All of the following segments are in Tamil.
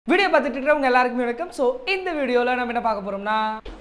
வீடியோ பார்த்துட்டு இருக்கிறவங்க எல்லாருக்குமே வணக்கம் ஸோ இந்த வீடியோவில் நம்ம என்ன பார்க்க போறோம்னா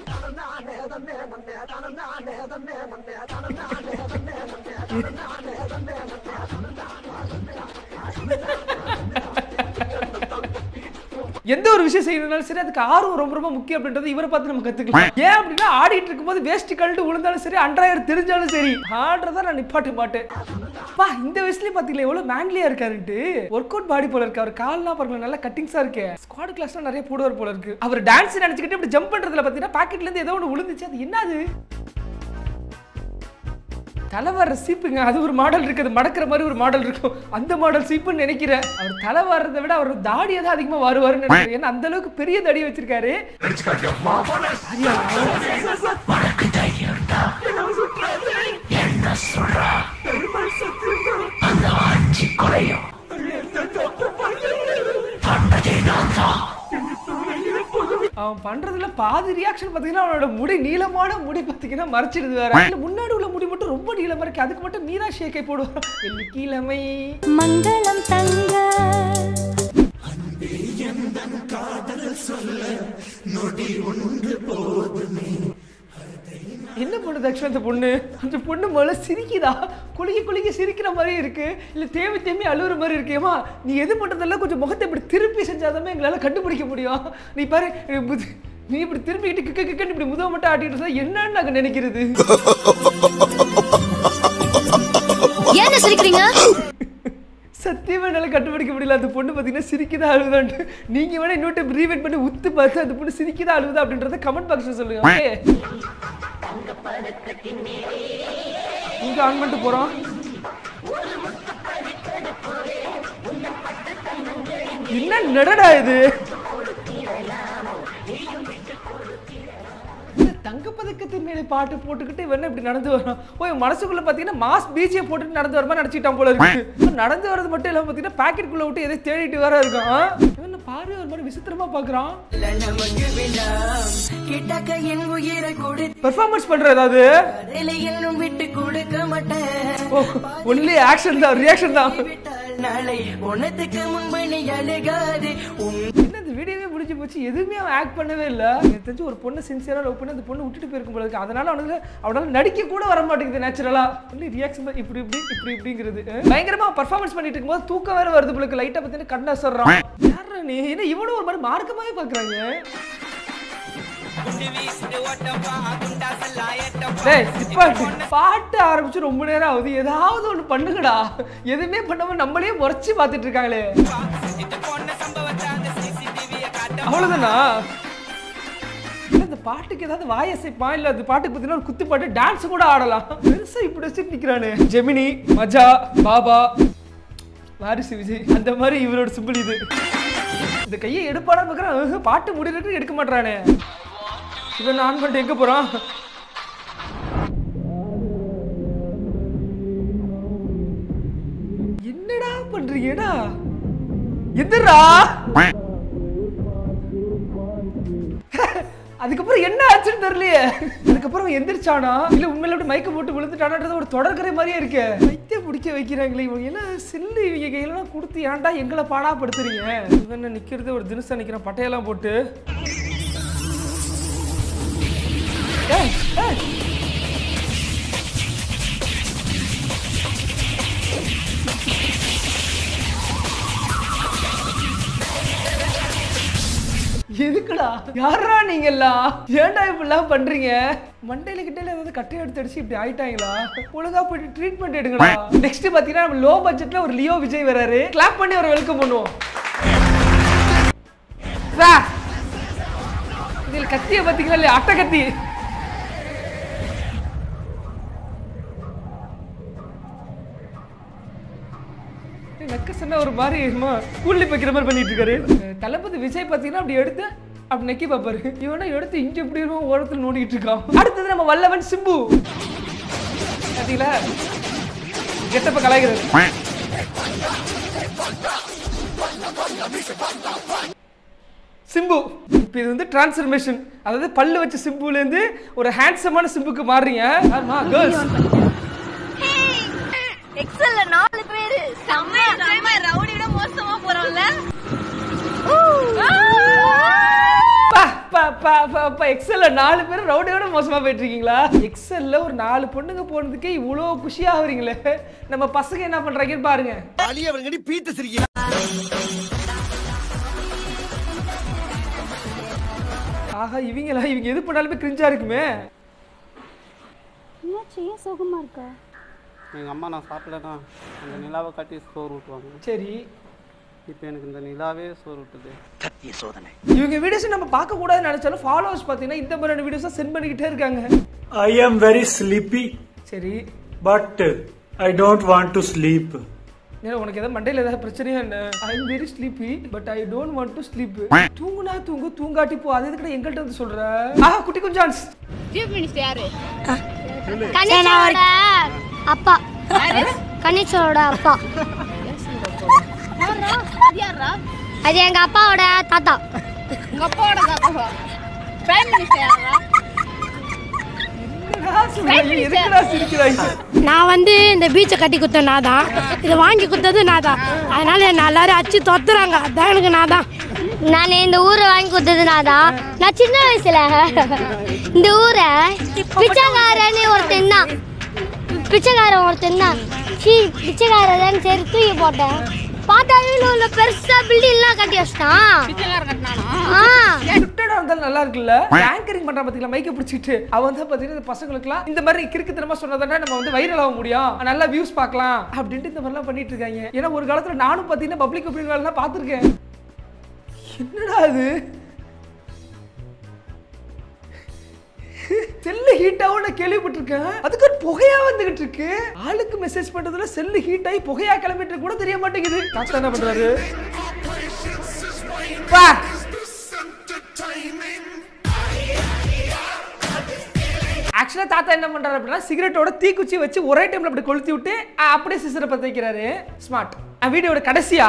எந்த ஒரு விஷயம் செய்யணும்னாலும் சரி அதுக்கு ஆர்வம் ரொம்ப ரொம்ப முக்கியம் அப்படின்றது இவரை பார்த்து நம்ம கத்துக்கலாம் ஏன் அப்படின்னா ஆடிட்டு இருக்கும்போது வேஷ்டி கழட்டு விழுந்தாலும் சரி அன்றாயிரம் தெரிஞ்சாலும் சரி ஆடுறதா நான் நிப்பாட்ட மாட்டேன் பா இந்த வயசுலயே பாத்தீங்களா எவ்வளவு மேன்லியா இருக்காருன்ட்டு ஒர்க் அவுட் பாடி போல இருக்கு அவர் கால்லாம் பாருங்க நல்லா கட்டிங்ஸா இருக்கு ஸ்குவாட் கிளாஸ்ல நிறைய போடுவார் போல இருக்கு அவர் டான்ஸ் நினைச்சுக்கிட்டு இப்படி ஜம்ப் பண்றதுல பாத்தீங்கன்னா பாக்கெட்ல இருந்து ஏதோ ஒன்று விழுந்துச்சு அது என்னது தலை வர்ற சீப்புங்க அது ஒரு மாடல் இருக்கு அது மடக்கிற மாதிரி ஒரு மாடல் இருக்கும் அந்த மாடல் சீப்புன்னு நினைக்கிறேன் அவர் தலை வர்றதை விட அவர் தாடியை தான் அதிகமா வருவாருன்னு நினைக்கிறேன் ஏன்னா அந்த அளவுக்கு பெரிய தாடி வச்சிருக்காரு அவன் பண்றதுல பாதி ரியாக்ஷன் பாத்தீங்கன்னா அவனோட முடி நீளமான முடி பாத்தீங்கன்னா மறைச்சிடுது வேற இல்ல முன்னாடி உள்ள முடி மட்டும் ரொம்ப நீளமா இருக்கு அதுக்கு மட்டும் மீனா ஷேக்கை போடுவான் வெள்ளிக்கிழமை மங்களம் தங்க என்ன பண்ணுது ஆக்சுவலா அந்த பொண்ணு அந்த பொண்ணு முதல்ல சிரிக்குதா குலுக்கி குலுக்கி சிரிக்கிற மாதிரி இருக்கு இல்ல தேம்பி தேம்பி அழுகுற மாதிரி இருக்கேமா நீ எது பண்றதெல்லாம் கொஞ்சம் முகத்தை இப்படி திருப்பி செஞ்சாதான் எங்களால கண்டுபிடிக்க முடியும் நீ பாரு இது புது- நீ இப்படி திரும்பிக்கிட்டு கிக்க கிக்கன்னு இப்படி முதுக மட்டும் ஆட்டிட்டு இருந்தா என்னன்னு நாங்க நினைக்கிறது ஏன் சிரிக்கிறீங்க சத்தியமா என்னால கண்டுபிடிக்க முடியல அந்த பொண்ணு பார்த்தீங்கன்னா சிரிக்குதா அழுகுதான்ட்டு நீங்க வேணா இன்னொரு ரீவைட் பண்ணி உத்து பார்த்து அந்த பொண்ணு சிரிக்குதா அழுகுதா அப்படின்றத கமெண்ட் பாக்ஸ்ல சொல்லுங்க ஓகே இங்க ஆன் பண்ணிட்டு போறோம் என்ன நடடா இது இந்த தங்கப்பதக்கத்தின் மேலே பாட்டு போட்டுக்கிட்டு இவன் இப்படி நடந்து வரான் ஓ இவன் மனசுக்குள்ள பாத்தீங்கன்னா மாஸ் பீச்சியை போட்டுட்டு நடந்து வரமா நினைச்சிட்டான் போல இருக்கு இவன் நடந்து வர்றது மட்டும் இல்லாம பாத்தீங்கன்னா பாக்கெட் குள்ள விட்டு எதை தேடிட்டு வேற இருக்கான் இவன் பாரு ஒரு மாதிரி விசித்திரமா பாக்குறான் நமக்கு வேண்டாம் கிட்டக்க என் உயிரை கொடு பெர்ஃபார்மன்ஸ் பண்ற ஏதாவது அதில் இன்னும் விட்டு கொடுக்க மாட்டேன் ஓ ஒன்லி ஆக்ஷன் தான் ரியாக்ஷன் தான் விட்டால் நாளை உனத்துக்கு முன்பு நீ அழுகாது உன் என்ன இந்த வீடியோவே முடிஞ்சு போச்சு எதுவுமே அவன் ஆக்ட் பண்ணவே இல்ல எனக்கு தெரிஞ்சு ஒரு பொண்ணு சின்சியரா லவ் பண்ணி அந்த பொண்ணு விட்டுட்டு போயிருக்கும் போல இருக்கு அதனால அவனுக்கு அவனால நடிக்க கூட வர மாட்டேங்குது நேச்சுரலா ஒன்லி ரியாக்ஷன் இப்படி இப்படி இப்படி இப்படிங்கிறது அஹ் பயங்கரமா பர்ஃபார்மன்ஸ் பண்ணிட்டு இருக்கும்போது தூக்கம் வேற வருது போல இருக்கு லைட்டா பார்த்தீங்கன்னா கண்ணா சொல்றான் யாரா நீ என்ன இவனும் ஒரு மாதிரி மார்க்கமாவே பாக்குறாங்க டேய் இப்ப பாட்டு ஆரம்பிச்சு ரொம்ப நேரம் ஆகுது ஏதாவது ஒண்ணு பண்ணுங்கடா எதுவுமே பண்ணாம நம்மளே முறைச்சு பார்த்துட்டு இருக்காங்களே அவ்வளவுதானா இல்ல, இந்த பாட்டுக்கு ஏதாவது வாயசைப்பா இல்ல அந்த பாட்டுக்கு பார்த்தீங்கன்னா ஒரு குத்து பாட்டு டான்ஸ் கூட ஆடலாம் பெருசா இப்படி வச்சுட்டு நிக்கிறானு ஜெமினி மஜா பாபா வாரிசு விஜய் அந்த மாதிரி இவரோட சிம்பிள் இது இந்த கையை எடுப்பாடா பார்க்குறான் பாட்டு முடியறதுக்கு எடுக்க மாட்டானே இவன் ஆன் பண்ணிட்டு எங்க போறான் என்னடா பண்றீங்கடா எதிரா அதுக்கப்புறம் என்ன ஆச்சுன்னு தெரியலையே அதுக்கப்புறம் அவன் எந்திரிச்சானா இல்ல உண்மையில அப்படி மயக்க போட்டு விழுந்துட்டானது ஒரு தொடர்கரை மாதிரியே இருக்கே வைத்தியம் பிடிக்க வைக்கிறாங்களே இவங்க எல்லாம் செல்லு இவங்க கையிலலாம் கொடுத்து ஏன்டா எங்களை பாடாப்படுத்துறீங்க இவன் என்ன நிக்கிறது ஒரு தினசா நிக்கிறான் பட்டையெல்லாம் போட்டு ஏய், ஏய். எதுக்குடா யாரா நீங்க எல்லாம் ஏன்டா இப்படிலாம் பண்றீங்க மண்டையில கிட்டையில ஏதாவது கட்டை எடுத்து அடிச்சு இப்படி ஆயிட்டாங்களா ஒழுங்கா போயிட்டு ட்ரீட்மெண்ட் எடுங்கடா நெக்ஸ்ட் பாத்தீங்கன்னா நம்ம லோ பட்ஜெட்ல ஒரு லியோ விஜய் வராரு கிளாப் பண்ணி அவரை வெல்கம் பண்ணுவோம் வா. இதில் கத்திய பாத்தீங்களா இல்லையா அட்டை கத்தி நக்க சொன்ன ஒரு மாதிரி சும்மா ஸ்கூல்ல வைக்கிற மாதிரி பண்ணிட்டு இருக்காரு அஹ் தளபதி விஜய் பார்த்தீங்கன்னா அப்படி எடுத்து அப்படி நக்கி பார்ப்பாரு இவனா எடுத்து இங்க எப்படி இருக்கும் ஓரத்தில் நோண்டிட்டு இருக்கான் அடுத்தது நம்ம வல்லவன் சிம்பு பார்த்தீங்களா கெட்டப்ப கலாய்கிறது சிம்பு இப்போ இது வந்து டிரான்ஸ்ஃபர்மேஷன் அதாவது பல்லு வச்ச சிம்புலேருந்து ஒரு ஹேண்ட்ஸமான சிம்புக்கு மாறுறீங்க ஆமா கேர்ள்ஸ் எக்ஸல்ல நாலு பேரு செம்ம செம்ம ரவுடியோட மோசமா போறோம்ல அப்ப அப்ப அப்ப எக்ஸல்ல நாலு பேர் ரவுடியோட மோசமா போயிட்டு இருக்கீங்களா எக்ஸல்ல ஒரு நாலு பொண்ணுங்க போனதுக்கே இவ்வளோ குஷியா ஆகுறீங்களே நம்ம பசங்க என்ன பண்றாங்கன்னு பாருங்க அழியவங்கடி பீத்த சிரிக்க ஆஹா இவங்களா இவங்க எது பண்ணாலுமே கிரிஞ்சா இருக்குமே என்னாச்சு ஏன் சோகமா இருக்கா எங்கள் அம்மா நான் சாப்பிடலன்னா அந்த நிலாவை காட்டி சோறு ஊட்டுவாங்க சரி இப்போ எனக்கு இந்த நிலாவே சோறு ஊட்டுது இவங்க வீடியோஸ் நம்ம பார்க்க கூடாதுன்னு நினைச்சாலும் ஃபாலோவர்ஸ் பார்த்தீங்கன்னா இந்த மாதிரியான வீடியோஸ் சென்ட் பண்ணிக்கிட்டே இருக்காங்க I am very sleepy, சரி but uh, I don't want to sleep. ஏன்னா உனக்கு ஏதாவது மண்டையில் ஏதாவது பிரச்சனையா என்ன I am very sleepy but I don't want to sleep தூங்குனா தூங்கு தூங்காட்டி போ அது எதுக்கு எங்கள்கிட்ட வந்து சொல்ற ஆஹா குட்டி குஞ்சான்ஸ் கணேசோட அப்பா கணேசோட அப்பா அது எங்க அப்பாவோட தாத்தா என்னடா சொல்றீங்க? எதுக்குடா சிரிக்கிறாங்க நான் வந்து இந்த பீச்சை கட்டி கொடுத்த நான் தான் இதை வாங்கி கொடுத்தது நான் தான் அதனால என்ன எல்லாரும் அடிச்சு தொத்துறாங்க அதான் எனக்கு நான் தான் நான் இந்த ஊரை வாங்கி கொடுத்தது நான் தான் நான் சின்ன வயசுல இந்த ஊரை பிச்சைக்காரன்னு ஒருத்தன் தான் பிச்சைக்காரன் ஒருத்தன் தான் சீ பிச்சைக்காரன் சரி தூக்கி போட்டேன் பார்த்தா வீட்டில் உள்ள பெருசா பில்டிங்லாம் கட்டி வச்சிட்டான் ஆ சுட்டடா இருந்தாலும் நல்லா இருக்குல்ல ஆங்கரிங் பண்ற பாத்தீங்களா மைக்க பிடிச்சிட்டு அவ வந்து பாத்தீங்கன்னா இந்த பசங்களுக்குலாம் இந்த மாதிரி கிறுக்குத்தனமா சொன்னதானே நம்ம வந்து வைரல் ஆக முடியும் நல்லா வியூஸ் பார்க்கலாம் அப்படின்ட்டு இந்த மாதிரிலாம் பண்ணிட்டு இருக்காங்க ஏன்னா ஒரு காலத்துல நானும் பாத்தீங்கன்னா பப்ளிக் ஒப்பீனியன் பார்த்துருக்கேன் என்னடா அது செல்லு ஹீட் ஆகும் நான் கேள்விப்பட்டிருக்கேன் அதுக்கு ஒரு புகையா வந்துகிட்டு இருக்கு ஆளுக்கு மெசேஜ் பண்றதுல செல்லு ஹீட் ஆகி புகையா கிளம்பிட்டு இருக்கு கூட தெரிய மாட்டேங்குது தாத்தா என்ன பண்றாரு பா ஆக்சுவலா தாத்தா என்ன பண்றாரு அப்படின்னா சிகரெட்டோட தீக்குச்சி வச்சு ஒரே டைம்ல அப்படி கொளுத்தி விட்டு அஹ், அப்படியே சிசரை பத்த வைக்கிறாரு ஸ்மார்ட் வீடியோட கடைசியா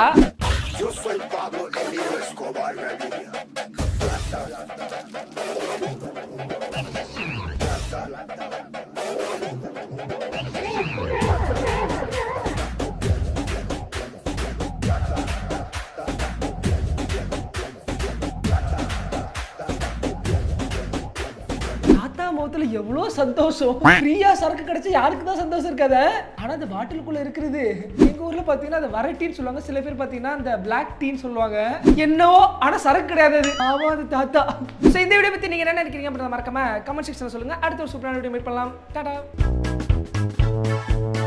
தாத்தா முகத்துல எவ்வளவு சந்தோஷம் ஃப்ரீயா சரக்கு கிடைச்சா யாருக்கு தான் சந்தோஷம் இருக்காத ஆனா அந்த பாட்டிலுக்குள்ள இருக்கிறது எங்க ஊர்ல பாத்தீங்கன்னா அந்த வரட்டின்னு சொல்லுவாங்க சில பேர் பாத்தீங்கன்னா அந்த பிளாக் டீன்னு சொல்லுவாங்க என்னவோ ஆனா சரக்கு கிடையாது அது ஆமா அது தாத்தா சோ இந்த வீடியோ பத்தி நீங்க என்ன நினைக்கிறீங்க அப்படின்றத மறக்காம கமெண்ட் செக்ஷன்ல சொல்லுங்க அடுத்த ஒரு சூப்பரான வீடியோ மீட் பண்ணலாம் டாடா